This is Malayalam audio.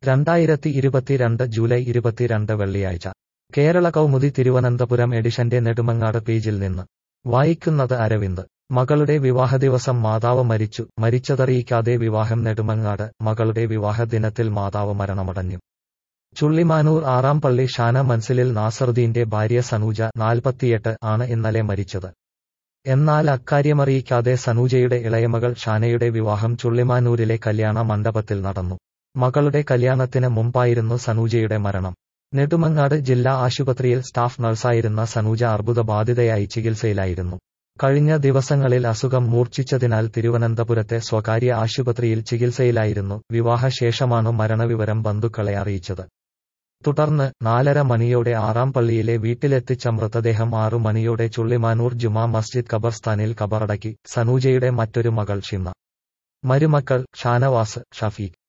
രണ്ടായിരത്തി ഇരുപത്തിരണ്ട് ജൂലൈ ഇരുപത്തിരണ്ട് വെള്ളിയാഴ്ച കേരള കൗമുദി തിരുവനന്തപുരം എഡിഷന്റെ നെടുമങ്ങാട് പേജിൽ നിന്ന് വായിക്കുന്നത് അരവിന്ദ് മകളുടെ വിവാഹദിവസം മാതാവ് മരിച്ചു മരിച്ചതറിയിക്കാതെ വിവാഹം നെടുമങ്ങാട് മകളുടെ വിവാഹ ദിനത്തിൽ മാതാവ് മരണമടഞ്ഞു ചുള്ളിമാനൂർ ആറാം പള്ളി ഷാന മൻസിലിൽ നാസറുദ്ദീന്റെ ഭാര്യ സനൂജ നാൽപ്പത്തിയെട്ട് ആണ് ഇന്നലെ മരിച്ചത് എന്നാൽ അക്കാര്യമറിയിക്കാതെ സനൂജയുടെ ഇളയമകൾ ഷാനയുടെ വിവാഹം ചുള്ളിമാനൂരിലെ കല്യാണ മണ്ഡപത്തിൽ നടന്നു മകളുടെ കല്യാണത്തിന് മുമ്പായിരുന്നു സനൂജയുടെ മരണം നെടുമങ്ങാട് ജില്ലാ ആശുപത്രിയിൽ സ്റ്റാഫ് നഴ്സായിരുന്ന സനൂജ അർബുദബാധിതയായി ചികിത്സയിലായിരുന്നു കഴിഞ്ഞ ദിവസങ്ങളിൽ അസുഖം മൂർച്ഛിച്ചതിനാൽ തിരുവനന്തപുരത്തെ സ്വകാര്യ ആശുപത്രിയിൽ ചികിത്സയിലായിരുന്നു വിവാഹശേഷമാണ് മരണവിവരം ബന്ധുക്കളെ അറിയിച്ചത് തുടർന്ന് നാലര മണിയോടെ ആറാം പള്ളിയിലെ വീട്ടിലെത്തിച്ച മൃതദേഹം ആറു മണിയോടെ ചുള്ളിമാനൂർ ജുമാ മസ്ജിദ് ഖബർസ്ഥാനിൽ ഖബറടക്കി സനൂജയുടെ മറ്റൊരു മകൾ ഷിമ മരുമക്കൾ ഷാനവാസ് ഷഫീഖ്